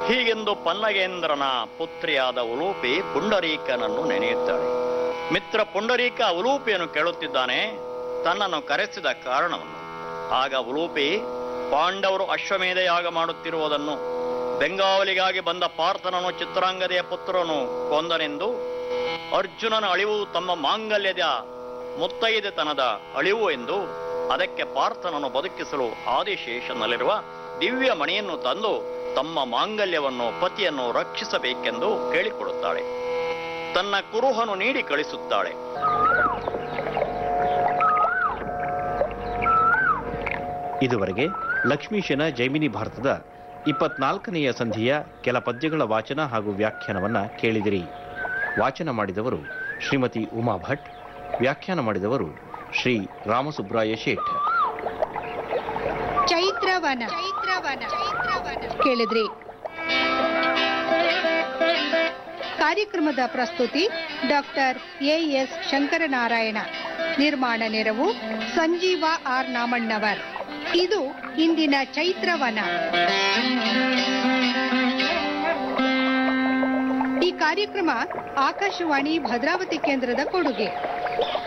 ಹೀಗೆಂದು ಪನ್ನಗೇಂದ್ರನ ಪುತ್ರಿಯಾದ ಉಲೂಪಿ ಪುಂಡರೀಕನನ್ನು ನೆನೆಯುತ್ತಾಳೆ ಮಿತ್ರ ಪುಂಡರೀಕ ಉಲೂಪಿಯನ್ನು ಕೇಳುತ್ತಿದ್ದಾನೆ ತನ್ನನ್ನು ಕರೆಸಿದ ಕಾರಣವನ್ನು ಆಗ ಉಲೂಪಿ ಪಾಂಡವರು ಅಶ್ವಮೇಧ ಯಾಗ ಮಾಡುತ್ತಿರುವುದನ್ನು ಬೆಂಗಾವಲಿಗಾಗಿ ಬಂದ ಪಾರ್ಥನನು ಚಿತ್ರಾಂಗದೆಯ ಪುತ್ರನು ಕೊಂದನೆಂದು ಅರ್ಜುನನ ಅಳಿವು ತಮ್ಮ ಮಾಂಗಲ್ಯದ ಮುತ್ತೈದೆತನದ ಅಳಿವು ಎಂದು ಅದಕ್ಕೆ ಪಾರ್ಥನನ್ನು ಬದುಕಿಸಲು ಆದಿಶೇಷನಲ್ಲಿರುವ ದಿವ್ಯ ಮಣಿಯನ್ನು ತಂದು ತಮ್ಮ ಮಾಂಗಲ್ಯವನ್ನು ಪತಿಯನ್ನು ರಕ್ಷಿಸಬೇಕೆಂದು ಕೇಳಿಕೊಡುತ್ತಾಳೆ ತನ್ನ ಕುರುಹನು ನೀಡಿ ಕಳಿಸುತ್ತಾಳೆ ಇದುವರೆಗೆ ಲಕ್ಷ್ಮೀಶನ ಜೈಮಿನಿ ಭಾರತದ ಇಪ್ಪತ್ನಾಲ್ಕನೆಯ ಸಂಧಿಯ ಕೆಲ ಪದ್ಯಗಳ ವಾಚನ ಹಾಗೂ ವ್ಯಾಖ್ಯಾನವನ್ನ ಕೇಳಿದಿರಿ ವಾಚನ ಮಾಡಿದವರು ಶ್ರೀಮತಿ ಉಮಾ ಭಟ್ ವ್ಯಾಖ್ಯಾನ ಮಾಡಿದವರು ಶ್ರೀ ರಾಮಸುಬ್ರಾಯ ಶೇಠ್ ಚೈತ್ರವನ ಕೇಳಿದ್ರಿ ಕಾರ್ಯಕ್ರಮದ ಪ್ರಸ್ತುತಿ ಡಾಕ್ಟರ್ ಎ ಎಸ್ ಶಂಕರನಾರಾಯಣ ನಿರ್ಮಾಣ ನೆರವು ಸಂಜೀವ ಆರ್ ನಾಮಣ್ಣವರ್ ಇದು ಇಂದಿನ ಚೈತ್ರವನ ಈ ಕಾರ್ಯಕ್ರಮ ಆಕಾಶವಾಣಿ ಭದ್ರಾವತಿ ಕೇಂದ್ರದ ಕೊಡುಗೆ